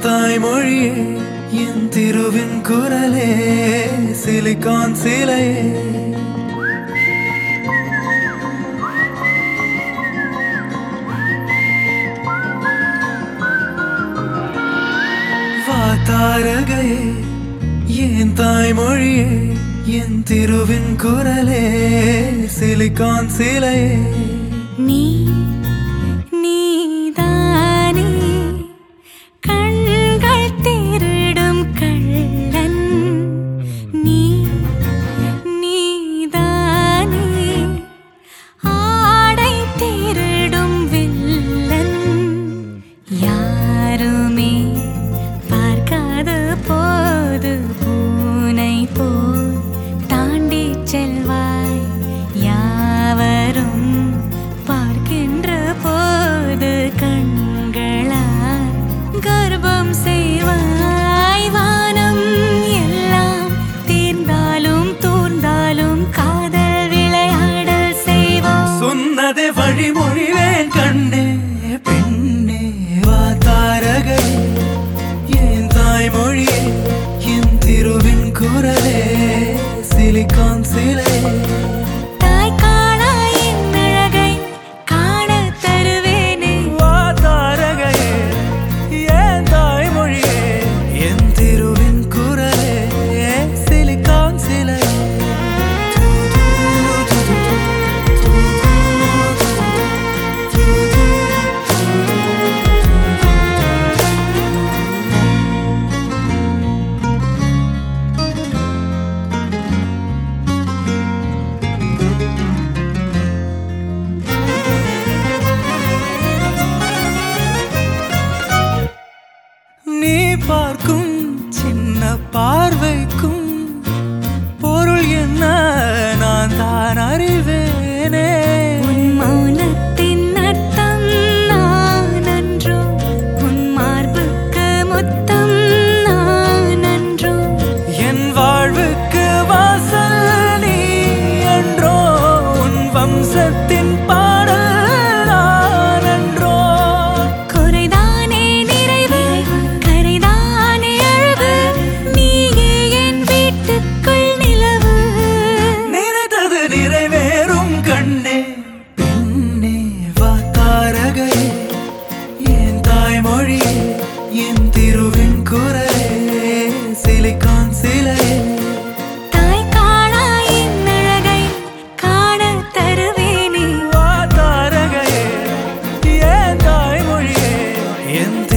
தாய்மொழியே என் திருவின் குரலே சிலிகான் சிலையே வாத்தாரகையே என் தாய்மொழியே என் திருவின் குரலே சிலிகான் சிலையே நீ நீதானே கண்கள் திருடும் கள்ளன் நீ நீதானே ஆடை திருடும் வில்லன் யாருமே பார்க்காத போது பூனை போல் தாண்டி செல்வாய் யாவரும் பார்க்கின்ற போது கண்களால் கர்ப்பம் செய்வாய் வானம் எல்லாம் தீர்ந்தாலும் தூர்ந்தாலும் காதல் விளையாடல் செய்வோம் சொன்னதை வழிமொழிவேன் கண்ணே பெண்ணே வா தாரகை என் தாய்மொழியே என் திருவின் குரலே சிலிகான் சிலை தாய் காணா என் அழகை காணத் தருவேனே வா தாரகையே என் தாய்மொழியே என் திருவின் குரலே சிலிகான் சிலை நீ பார்க்கும் சின்ன பார்வைக்கும் பொருள் என்ன நான் தான் அறிவேனே உன் மௌனத்தின் அர்த்தம் நான் அன்றோ உன் மார்புக்கு முத்தம் நான் அன்றோ என் வாழ்வுக்கு வாசல் நீ என்றோ உன் வம்சத்தின் பாடல் நான் என்றோ குறைதானே நிறைவு கரைதானே அழகு நீயே என் வீட்டுக்குள் நிலவு நினைத்தது நிறைவேறும் கண்ணே பெண்ணே வா தாரகை என் தாய்மொழியே என் திருவின் குரலே சிலிகான் சிலையே தாய் காணா என் அழகை காணத் தருவேனே வா தாரகையே என் தாய்மொழியே என்